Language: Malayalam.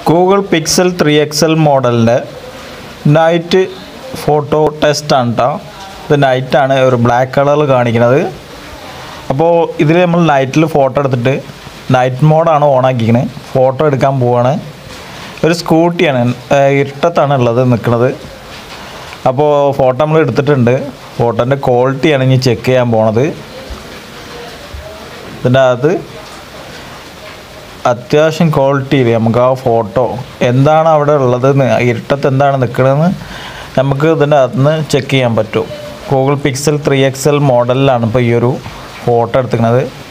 ഗൂഗിൾ പിക്സൽ ത്രീ എക്സൽ മോഡലിൻ്റെ നൈറ്റ് ഫോട്ടോ ടെസ്റ്റാണ് കേട്ടോ ഇത് നൈറ്റാണ് ഒരു ബ്ലാക്ക് കളറിൽ കാണിക്കുന്നത് അപ്പോൾ ഇതിൽ നമ്മൾ നൈറ്റിൽ ഫോട്ടോ എടുത്തിട്ട് നൈറ്റ് മോഡാണ് ഓൺ ആക്കിക്കണത് ഫോട്ടോ എടുക്കാൻ പോവാണ് ഒരു സ്കൂട്ടിയാണ് ഏഹ് ഇരുട്ടത്താണ് ഉള്ളത് നിൽക്കുന്നത് അപ്പോൾ ഫോട്ടോ നമ്മൾ എടുത്തിട്ടുണ്ട് ഫോട്ടോൻ്റെ ക്വാളിറ്റിയാണ് ഇനി ചെക്ക് ചെയ്യാൻ പോണത് ഇതിൻ്റെ അകത്ത് അത്യാവശ്യം ക്വാളിറ്റിയിൽ നമുക്ക് ആ ഫോട്ടോ എന്താണ് അവിടെ ഉള്ളതെന്ന് ഇരുട്ടത്ത് എന്താണ് നിൽക്കണതെന്ന് നമുക്ക് ഇതിൻ്റെ അകത്തുനിന്ന് ചെക്ക് ചെയ്യാൻ പറ്റും ഗൂഗിൾ പിക്സൽ ത്രീ എക്സൽ മോഡലിലാണ് ഇപ്പോൾ ഈ ഒരു ഫോട്ടോ എടുത്തിരിക്കുന്നത്